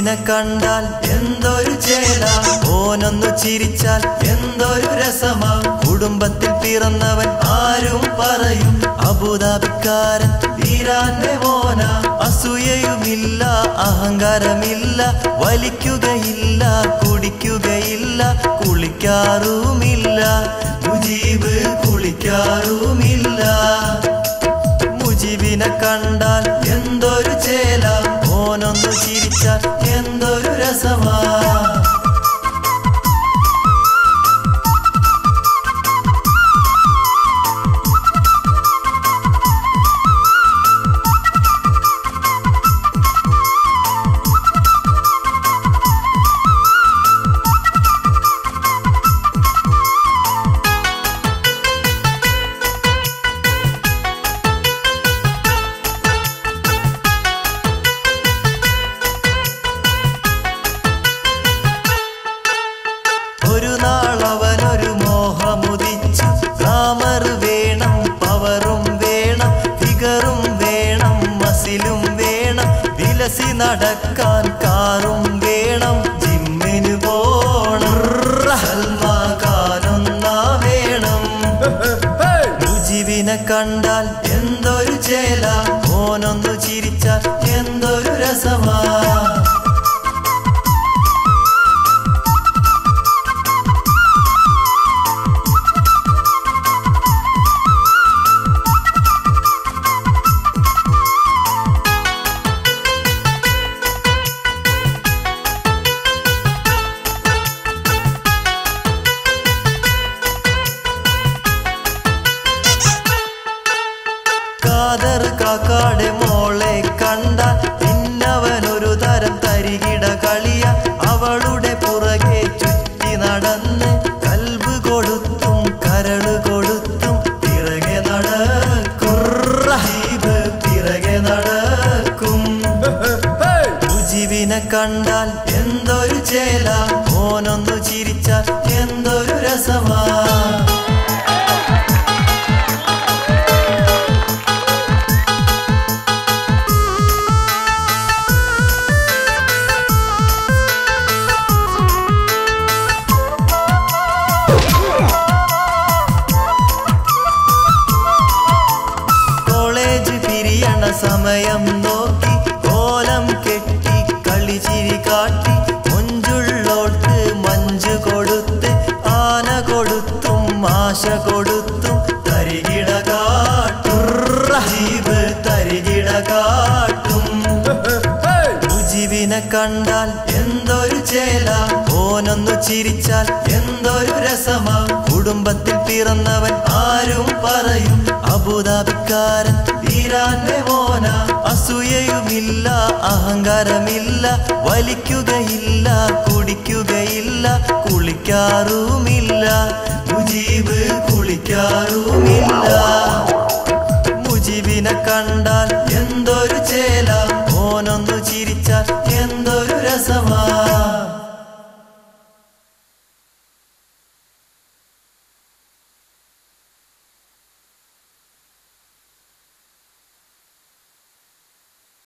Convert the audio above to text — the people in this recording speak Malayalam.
മുജീബിനെ കണ്ടാൽ എന്തൊരു ചേല ഓനൊന്നു ചിരിച്ചാൽ എന്തൊരു രസമാ കുടുംബത്തിൽ പിറന്നവൻ ആരും പറയും അബുദാബിക്കാരൻ വീരാന്റെ മോന അസൂയയുമില്ല അഹങ്കാരമില്ല വലിക്കുകയില്ല കുടിക്കുകയില്ല കുളിക്കാറുമില്ല മുജീബ് കുളിക്കാറുമില്ല മുജീബിനെ കണ്ടാൽ എന്തൊരു ചേല ഓനൊന്നു ചിരിച്ചാൽ എന്തൊരു രസമാ ഒരു നാൾ അവനൊരു മോഹമുദിച്ചു ഗ്ലാമർ വേണം പവറും വേണം ഫിഗറും വേണം മസിലും വേണം വിലസി നടക്കാൻ കാറും വേണം ജിമ്മിന് പോണം സൽമാകാനൊന്നാ വേണം മുജിവിനെ കണ്ടാൽ എന്തൊരു ചേല ഓനൊന്നു ചിരിച്ചാൽ എന്തൊരു രസമാ കാതർ കാക്കാടെ മോളെ കണ്ടാൽ പിന്നവനൊരു തരം തരികിട കളിയ അവളുടെ പുറകെ ചുറ്റി നടന്ന് കൽബ് കൊടുത്തും കരള് കൊടുത്തും പിറകെ നടക്കും ഹീബ് പിറകെ നടക്കും മുജിവിനെ കണ്ടാൽ എന്തൊരു ചേല ഓനൊന്നു ചിരിച്ചാൽ എന്തൊരു രസമാ കോളേജ് പിരിയണ സമയം നോക്കി കോലം കെട്ടി കളിച്ചിരി കാട്ടി മൊഞ്ചുള്ളോട്ട് മഞ്ച് കൊടുത്ത് ആന കൊടുത്തും ആശ കൊടുത്തും തരികിട കാട്ടും ജീവ് തരികിട കാട്ടും മുജിവിനെ കണ്ടാൽ എന്തൊരു ചേല ഓനൊന്നു ചിരിച്ചാൽ എന്തൊരു രസമാ കുടുംബത്തിൽ പിറന്നവൻ ആരും പറയും അബുദാബിക്കാരൻ വീരാന്റെ മോന അസൂയയുമില്ല അഹങ്കാരമില്ല വലിക്കുകയില്ല കുടിക്കുകയില്ല കുളിക്കാറുമില്ല മുജീബ് കുളിക്കാറുമില്ല മുജിബിനെ കണ്ടാൽ എന്തൊരു ചേല ഓനൊന്നു ചിരിച്ചാൽ എന്തൊരു രസമാ